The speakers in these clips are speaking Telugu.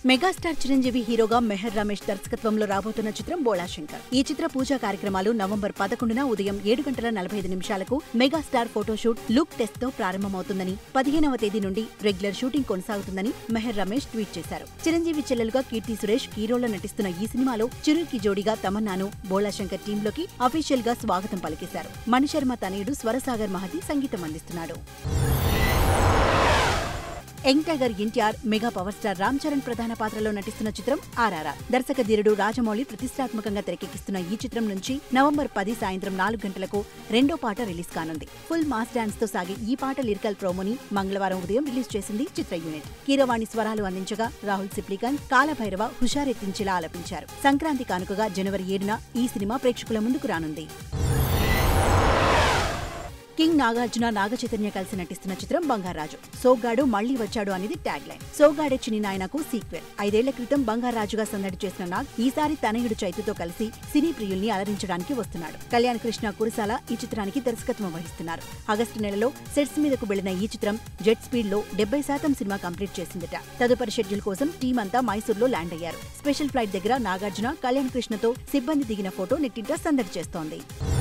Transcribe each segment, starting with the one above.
మెగాస్టార్ చిరంజీవి హీరోగా మెహర్ రమేష్ దర్శకత్వంలో రాబోతున్న చిత్రం బోళా శంకర్ ఈ చిత్ర పూజా కార్యక్రమాలు నవంబర్ పదకొండున ఉదయం ఏడు గంటల నలభై ఐదు నిమిషాలకు మెగాస్టార్ ఫోటోషూట్ లుక్ టెస్ట్ తో ప్రారంభమవుతుందని పదిహేనవ తేదీ నుండి రెగ్యులర్ షూటింగ్ కొనసాగుతుందని మెహర్ రమేష్ ట్వీట్ చేశారు చిరంజీవి చెల్లెలుగా కీర్తి సురేష్ హీరోలో నటిస్తున్న ఈ సినిమాలో చిరుకి జోడిగా తమన్నాను బోళా శంకర్ టీంలోకి అఫీషియల్ గా స్వాగతం పలికేశారు మణిశర్మ తనయుడు స్వరసాగర్ మహతి సంగీతం అందిస్తున్నాడు young tiger NTR mega power star Ram Charan ప్రధాన పాత్రలో నటిస్తున్న చిత్రం ఆర్ఆర్ఆర్ దర్శక ధీరుడు రాజమౌళి ప్రతిష్టాత్మకంగా తెరకెక్కిస్తున్న ఈ చిత్రం నుంచి నవంబర్ పది సాయంత్రం నాలుగు గంటలకు రెండో పాట రిలీజ్ కానుంది ఫుల్ మాస్ డాన్స్ తో సాగే ఈ పాట లిరికల్ ప్రోమోని మంగళవారం ఉదయం రిలీజ్ చేసింది చిత్ర యూనిట్ కీరవాణి స్వరాలు అందించగా రాహుల్ సిప్లికన్ కాలభైరవ హుషారెత్తించేలా ఆలపించారు సంక్రాంతి కానుకగా జనవరి ఏడున ఈ సినిమా ప్రేక్షకుల ముందుకు రానుంది కింగ్ నాగార్జున నాగచైతన్య కలిసి నటిస్తున్న చిత్రం బంగారాజు సోగ్గాడు మళ్లీ వచ్చాడు అనేది ట్యాగ్ లైన్ సోగ్గాడే చిన్ని నాయనకు సీక్వెల్ ఐదేళ్ల క్రితం బంగారాజుగా సందడి చేసిన నాగ్ ఈసారి తనయుడు చైతుతో కలిసి సినీ ప్రియుల్ని అలరించడానికి వస్తున్నాడు కళ్యాణ్ కృష్ణ కురసాల ఈ చిత్రానికి దర్శకత్వం వహిస్తున్నారు ఆగస్టు నెలలో సెట్స్ మీదకు వెళ్లిన ఈ చిత్రం జెట్ స్పీడ్ లో డెబ్బై శాతం సినిమా కంప్లీట్ చేసిందట తదుపరి షెడ్యూల్ కోసం టీం అంతా మైసూర్లో ల్యాండ్ అయ్యారు స్పెషల్ ఫ్లైట్ దగ్గర నాగార్జున కళ్యాణ్ కృష్ణతో సిబ్బంది దిగిన ఫోటో నెట్టింట సందడి చేస్తోంది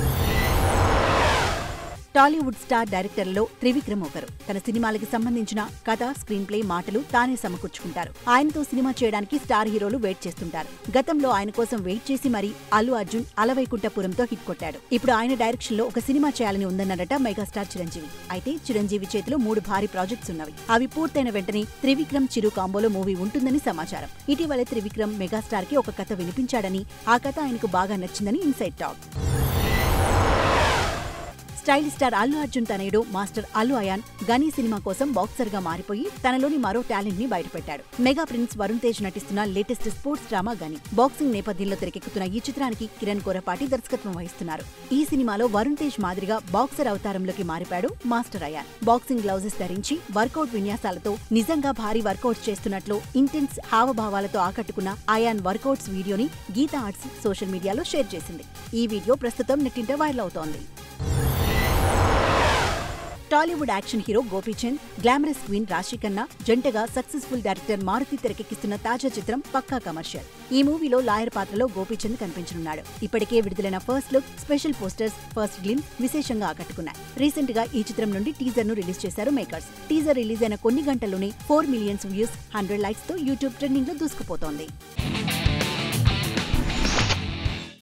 టాలీవుడ్ స్టార్ డైరెక్టర్లలో త్రివిక్రమ్ ఒకరు తన సినిమాలకి సంబంధించిన కథ స్క్రీన్ ప్లే మాటలు తానే సమకూర్చుకుంటారు ఆయనతో సినిమా చేయడానికి స్టార్ హీరోలు వెయిట్ చేస్తుంటారు గతంలో ఆయన కోసం వెయిట్ చేసి మరీ అల్లు అర్జున్ అలవైకుంఠపురంతో హిట్ కొట్టాడు ఇప్పుడు ఆయన డైరెక్షన్ లో ఒక సినిమా చేయాలని ఉందన్నారట మెగాస్టార్ చిరంజీవి అయితే చిరంజీవి చేతిలో మూడు భారీ ప్రాజెక్ట్స్ ఉన్నవి అవి పూర్తయిన వెంటనే త్రివిక్రమ్ చిరు కాంబోలో మూవీ ఉంటుందని సమాచారం ఇటీవలే త్రివిక్రమ్ మెగాస్టార్ కి ఒక కథ వినిపించాడని ఆ కథ ఆయనకు బాగా నచ్చిందని inside talk style star Allu Arjun తనయుడు మాస్టర్ అల్లు అయాన్ గనీ సినిమా కోసం బాక్సర్ గా మారిపోయి తనలోని మరో టాలెంట్ ని బయటపెట్టాడు మెగా ప్రిన్స్ వరుణ్ తేజ్ నటిస్తున్న latest sports drama Ghani boxing నేపథ్యంలో తెరకెక్కుతున్న ఈ చిత్రానికి కిరణ్ కోరపాటి దర్శకత్వం వహిస్తున్నారు ఈ సినిమాలో వరుణ్ తేజ్ మాదిరిగా బాక్సర్ అవతారంలోకి మారిపాడు మాస్టర్ అయాన్ బాక్సింగ్ గ్లౌజెస్ ధరించి వర్కౌట్ విన్యాసాలతో నిజంగా భారీ వర్కౌట్స్ చేస్తున్నట్లు ఇంటెన్స్ హావభావాలతో ఆకట్టుకున్న అయాన్ వర్కౌట్స్ వీడియోని గీతా ఆర్ట్స్ సోషల్ మీడియాలో షేర్ చేసింది ఈ వీడియో ప్రస్తుతం నెట్టింట వైరల్ అవుతోంది Tollywood action hero Gopichand glamorous queen Raashi Khanna జంటగా సక్సెస్ఫుల్ డైరెక్టర్ మారుతి తెరకెక్కిస్తున్న తాజా చిత్రం పక్కా కమర్షియల్ ఈ మూవీలో లాయర్ పాత్రలో గోపీచంద్ కనిపించనున్నాడు ఇప్పటికే విడుదలైన first look special posters first glimpse విశేషంగా ఆకట్టుకున్నాయి రీసెంట్ గా ఈ చిత్రం నుండి టీజర్ ను రిలీజ్ చేశారు మేకర్స్ టీజర్ రిలీజ్ అయిన కొన్ని గంటల్లోనే four millions views hundred likes తో యూట్యూబ్ ట్రెండింగ్ లో దూసుకుపోతోంది